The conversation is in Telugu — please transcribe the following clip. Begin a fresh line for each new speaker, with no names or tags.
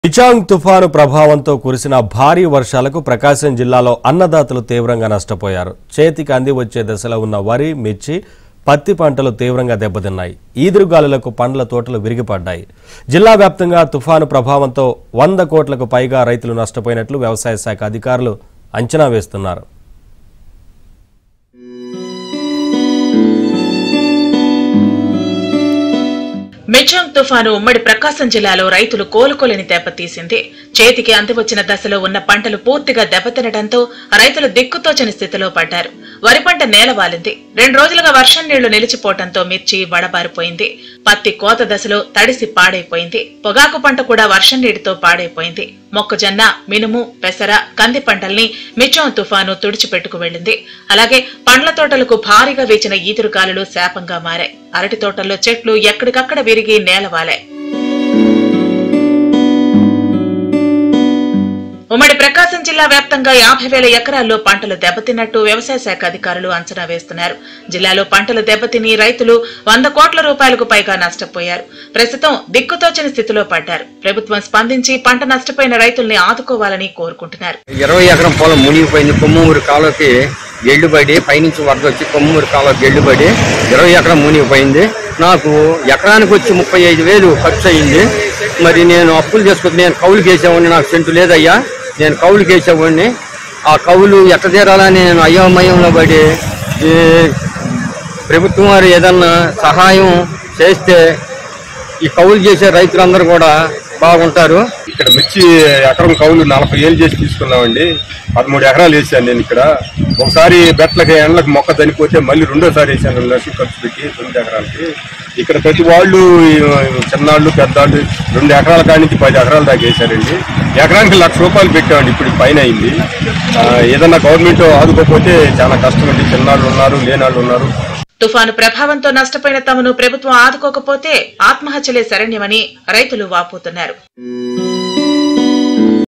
నిచాంగ్ తుఫాను ప్రభావంతో కురిసిన భారీ వర్షాలకు ప్రకాశం జిల్లాలో అన్నదాతలు తీవ్రంగా నష్టపోయారు చేతికి అంది వచ్చే దశలో ఉన్న వరి మిర్చి పత్తి పంటలు తీవ్రంగా దెబ్బతిన్నాయి ఈదురుగాలులకు పండ్ల తోటలు విరిగిపడ్డాయి జిల్లా వ్యాప్తంగా తుఫాను ప్రభావంతో వంద కోట్లకు పైగా రైతులు నష్టపోయినట్లు వ్యవసాయ శాఖ అధికారులు అంచనా వేస్తున్నారు
మిచాంగ్ తుఫాను ఉమ్మడి ప్రకాశం జిల్లాలో రైతులు కోలుకోలేని దెబ్బతీసింది చేతికి అందివచ్చిన దశలో ఉన్న పంటలు పూర్తిగా దెబ్బతినడంతో రైతులు దిక్కుతోచని స్థితిలో పడ్డారు వరి పంట నేలవాలింది రెండు రోజులుగా వర్షం నీళ్లు నిలిచిపోవడంతో మిర్చి వడబారిపోయింది పత్తి కోత దశలో తడిసి పాడైపోయింది పొగాకు పంట కూడా వర్షం నీటితో పాడైపోయింది మొక్కజొన్న మినుము పెసర కంది పంటల్ని మిచాంగ్ తుఫాను తుడిచిపెట్టుకు వెళ్ళింది అలాగే పండ్ల తోటలకు భారీగా వీచిన ఈదురుగాలులు శాపంగా మారాయి అరటి తోటల్లో చెట్లు ఎక్కడికక్కడ విరిగి నేలవాలాయి ఉమ్మడి ప్రకాశం జిల్లా వ్యాప్తంగా యాభై వేల ఎకరాల్లో పంటలు దెబ్బతిన్నట్టు వ్యవసాయ శాఖ అధికారులు అంచనా వేస్తున్నారు జిల్లాలో పంటలు దెబ్బతిని రైతులు వంద కోట్ల రూపాయలకు పైగా నష్టపోయారు ప్రస్తుతం దిక్కుతోచని స్థితిలో పడ్డారు ప్రభుత్వం స్పందించి పంట నష్టపోయిన రైతుల్ని ఆదుకోవాలని కోరుకుంటున్నారు
ఇరవై ఎకరం పొలం మునిగిపోయింది కొమ్మూరు కాలువకి గెళ్ళుబడి పైనుంచి వరద వచ్చి కొమ్మూరు కాలువ గెళ్ళుబడి ఇరవై ఎకరం మునిగిపోయింది నాకు ఎకరానికి వచ్చి ముప్పై ఐదు వేలు ఖర్చు అయింది మరి నేను అప్పులు చేసుకుని నేను కౌలుకి వేసేవాడిని నాకు సెంటు లేదయ్యా నేను కౌలుకి వేసేవాడిని ఆ కౌలు ఎట్ట తీరాలని నేను అయోమయంలో పడి ఈ ప్రభుత్వం వారు ఏదన్నా సహాయం చేస్తే ఈ కౌలు చేసే రైతులందరూ కూడా బాగుంటారు
ఇక్కడ మిర్చి ఎకరం కౌలు నలభై ఏళ్ళు చేసి తీసుకున్నామండి పదమూడు ఎకరాలు వేసాను నేను ఇక్కడ ఒకసారి బెట్లకి ఎండలకు మొక్క చనిపోతే మళ్ళీ రెండోసారి వేసాను రెండు లక్షలు ఖర్చు పెట్టి తొమ్మిది ఎకరాలకి ఇక్కడ ప్రతి వాళ్ళు ఈ చిన్నాళ్ళు పెద్దాళ్ళు రెండు ఎకరాల కాడి నుంచి పది ఎకరాల దాకా వేశారండి ఎకరానికి లక్ష రూపాయలు పెట్టామండి ఇప్పుడు పైన అయింది ఆ, ఏదన్నా గవర్నమెంట్ ఆదుకోకపోతే చాలా కష్టం అండి చిన్నాళ్ళు ఉన్నారు లేనాళ్ళు ఉన్నారు
తుఫాను ప్రభావంతో నష్టపోయిన తమను ప్రభుత్వం ఆదుకోకపోతే ఆత్మహత్యలే శరణ్యమని రైతులు వాపోతున్నారు